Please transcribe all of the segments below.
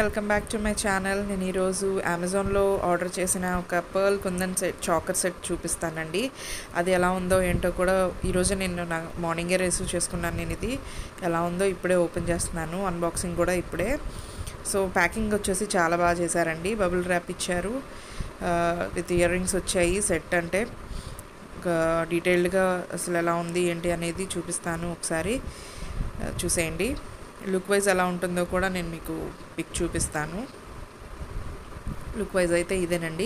welcome back to my channel నేను ఈరోజు అమెజాన్లో ఆర్డర్ చేసిన ఒక pearl kundan set choker set చూపిస్తానండి అది ఎలా ఉందో ఏంటో కూడా ఈరోజు నేను నా మార్నింగే రిసీవ్ చేసుకున్నాను నేను ఇది ఎలా ఉందో ఇప్పుడే ఓపెన్ చేస్తున్నాను అన్బాక్సింగ్ కూడా ఇప్పుడే సో ప్యాకింగ్ వచ్చేసి చాలా బాగా చేశారండి బబుల్ ర్యాప్ ఇచ్చారు విత్ ఇయర్ రింగ్స్ వచ్చాయి సెట్ అంటే డీటెయిల్డ్గా అసలు ఎలా ఉంది ఏంటి అనేది చూపిస్తాను ఒకసారి ఆ, చూసేయండి లుక్ వైజ్ ఎలా ఉంటుందో కూడా నేను మీకు పిక్ చూపిస్తాను లుక్ వైజ్ అయితే ఇదేనండి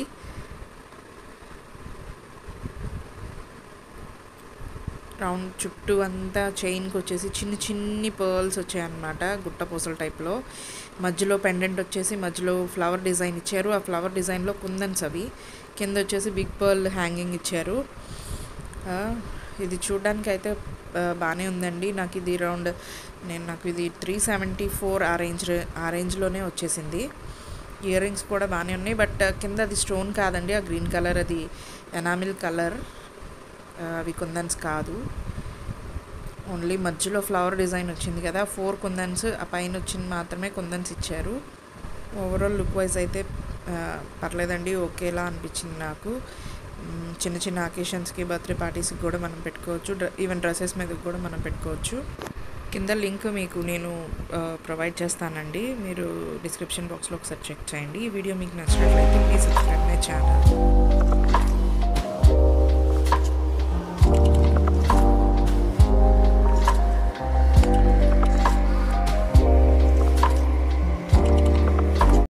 రౌండ్ చుట్టూ అంతా చైన్కి వచ్చేసి చిన్న చిన్ని పర్ల్స్ వచ్చాయన్నమాట గుట్ట పూసల టైప్లో మధ్యలో పెండెంట్ వచ్చేసి మధ్యలో ఫ్లవర్ డిజైన్ ఇచ్చారు ఆ ఫ్లవర్ డిజైన్లో కుందన్స్ అవి కింద వచ్చేసి బిగ్ పర్ల్ హ్యాంగింగ్ ఇచ్చారు ఆ, ఇది చూడడానికి అయితే బాగానే ఉందండి నాకు ఇది రౌండ్ నేను నాకు ఇది త్రీ సెవెంటీ ఫోర్ ఆ రేంజ్ ఆ రేంజ్లోనే వచ్చేసింది ఇయర్ రింగ్స్ కూడా బాగానే ఉన్నాయి బట్ కింద అది స్టోన్ కాదండి ఆ గ్రీన్ కలర్ అది ఎనామిల్ కలర్ అవి కుందన్స్ కాదు ఓన్లీ మధ్యలో ఫ్లవర్ డిజైన్ వచ్చింది కదా ఫోర్ కుందన్స్ ఆ పైన వచ్చింది మాత్రమే కుందన్స్ ఇచ్చారు ఓవరాల్ లుక్ వైజ్ అయితే ఆ, పర్లేదండి ఓకేలా అనిపించింది నాకు మ్, చిన్న చిన్న అకేషన్స్కి బర్త్డే పార్టీస్కి కూడా మనం పెట్టుకోవచ్చు డ్ర ఈవెన్ డ్రెస్సెస్ మీద కూడా మనం పెట్టుకోవచ్చు కింద లింక్ మీకు నేను ప్రొవైడ్ చేస్తానండి మీరు డిస్క్రిప్షన్ బాక్స్లో ఒకసారి చెక్ చేయండి ఈ వీడియో మీకు నచ్చినట్లయితే ప్లీజ్ సబ్స్క్రైబ్ మై ఛానల్